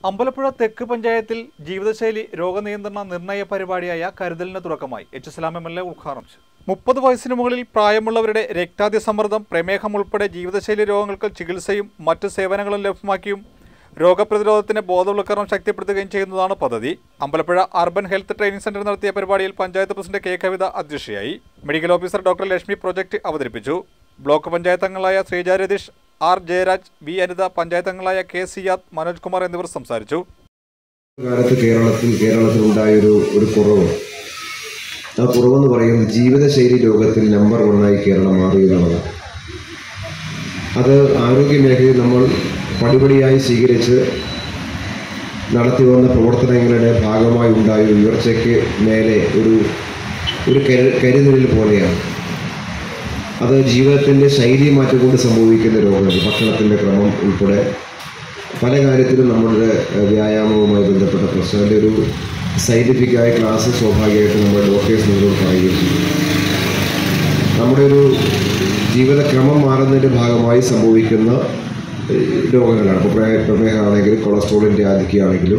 അമ്പലപ്പുഴ തെക്ക് പഞ്ചായത്തിൽ ജീവിതശൈലി രോഗനിയന്ത്രണ നിർണയ പരിപാടിയായ കരുതലിന് തുടക്കമായി H Islam M L A ഉദ്ഘാടനം ചെയ്തു മുപ്പത് വയസ്സിന് മുകളിൽ പ്രായമുള്ളവരുടെ രക്താതി സമ്മർദ്ദം പ്രമേഹം ഉൾപ്പെടെ ജീവിതശൈലി രോഗങ്ങൾക്ക് ചികിത്സയും മറ്റ് സേവനങ്ങളും ലഭ്യമാക്കിയും രോഗപ്രതിരോധത്തിന് ബോധവൽക്കരണം ശക്തിപ്പെടുത്തുകയും ചെയ്യുന്നതാണ് പദ്ധതി Ambalappuzha urban health training centre നടത്തിയ പരിപാടിയിൽ പഞ്ചായത്ത് പ്രസിഡന്റ് കെ കവിത അധ്യക്ഷയായി medical officer doctor Lakshmi project അവതരിപ്പിച്ചു ബ്ലോക്ക് പഞ്ചായത്ത് അംഗങ്ങളായ ശ്രീജ രതീഷ് ആർ ജയരാജ് വി അനിത പഞ്ചായത്ത് അംഗങ്ങളായ കെ സിയാദ് മനോജ് കുമാർ എന്നിവർ സംസാരിച്ചു കാലത്ത് കേരളത്തിൽ കേരളത്തിൽ ഉണ്ടായൊരു ഒരു കുറവ് ആ കുറവെന്ന് പറയുന്നത് ജീവിതശൈലി രോഗത്തിൽ നമ്പർ വണ്ണായി കേരളം മാറി എന്നുള്ളതാണ് അത് ആരോഗ്യ മേഖലയിൽ നമ്മൾ പടിപടിയായി സ്വീകരിച്ച് നടത്തി വന്ന പ്രവർത്തനങ്ങളുടെ ഭാഗമായി ഉണ്ടായ ഒരു ഉയർച്ചയ്ക്ക് മേലെ ഒരു ഒരു കരു കരുതലിൽ പോലെയാണ് അത് ജീവിതത്തിൻ്റെ ശൈലി മാറ്റം കൊണ്ട് സംഭവിക്കുന്ന രോഗങ്ങൾ ഭക്ഷണത്തിൻ്റെ ക്രമം ഉൾപ്പെടെ പല കാര്യത്തിലും നമ്മളുടെ ഏഹ്, വ്യായാമവുമായി ബന്ധപ്പെട്ട പ്രശ്നങ്ങളുടെ ഒരു സയൻറ്റിഫിക്കായ ക്ലാസ് സ്വാഭാവികമായിട്ട് നമ്മുടെ ഡോക്ടേഴ്സ് നിങ്ങളോട് പറയുകയും ചെയ്യും നമ്മുടെ ഒരു ജീവിതക്രമം മാറുന്നതിൻ്റെ ഭാഗമായി സംഭവിക്കുന്ന ഏഹ്, രോഗങ്ങളാണ് ഇപ്പോൾ പ്രമേ- പ്രമേഹമാണെങ്കിലും കൊളസ്ട്രോളിൻ്റെ ആധിക്യമാണെങ്കിലും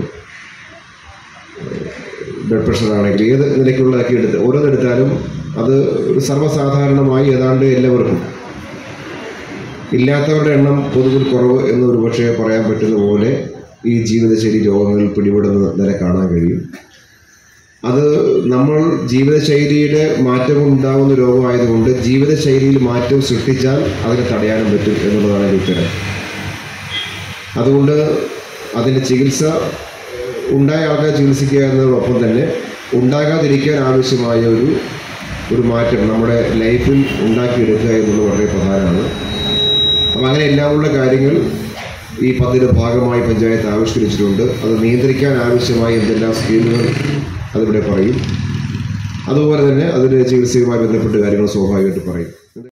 ബ്ലഡ് പ്രഷർ ആണെങ്കിലും ഏത് നിലയ്ക്കുള്ളതൊക്കെ എടുത്ത് ഓരോന്നെടുത്താലും അത് ഒരു സർവ്വസാധാരണമായി ഏതാണ്ട് എല്ലാവർക്കും ഇല്ലാത്തവരുടെ എണ്ണം പൊതുവിൽ കുറവ് എന്ന് ഒരുപക്ഷെ പറയാൻ പറ്റുന്ന പോലെ ഈ ജീവിതശൈലി രോഗങ്ങൾ പിടിപെടുന്ന നില കാണാൻ കഴിയും അത് നമ്മൾ ജീവിതശൈലിയുടെ മാറ്റം ഉണ്ടാകുന്ന രോഗമായതുകൊണ്ട് ജീവിതശൈലിയിൽ മാറ്റം സൃഷ്ടിച്ചാൽ അതിനെ തടയാനും പറ്റും എന്നുള്ളതാണ് എൻ്റെ ഉത്തരം അതുകൊണ്ട് അതിൻ്റെ ചികിത്സ ഉണ്ടായ ആൾക്കാരെ ചികിത്സിക്കുക എന്നതോടൊപ്പം തന്നെ ഉണ്ടാകാതിരിക്കാൻ ആവശ്യമായ ഒരു ഒരു മാറ്റം നമ്മുടെ ലൈഫിൽ ഉണ്ടാക്കിയെടുക്കുക എന്നുള്ളത് വളരെ പ്രധാനമാണ് അപ്പം അങ്ങനെ എല്ലാമുള്ള കാര്യങ്ങൾ ഈ പദ്ധതിയുടെ ഭാഗമായി പഞ്ചായത്ത് ആവിഷ്കരിച്ചിട്ടുണ്ട് അത് നിയന്ത്രിക്കാൻ ആവശ്യമായ എന്തെല്ലാം സ്കീമുകൾ അതിവിടെ പറയും അതുപോലെ തന്നെ അതിൻ്റെ ചികിത്സയുമായി ബന്ധപ്പെട്ട് കാര്യങ്ങൾ സ്വാഭാവികമായിട്ട് പറയും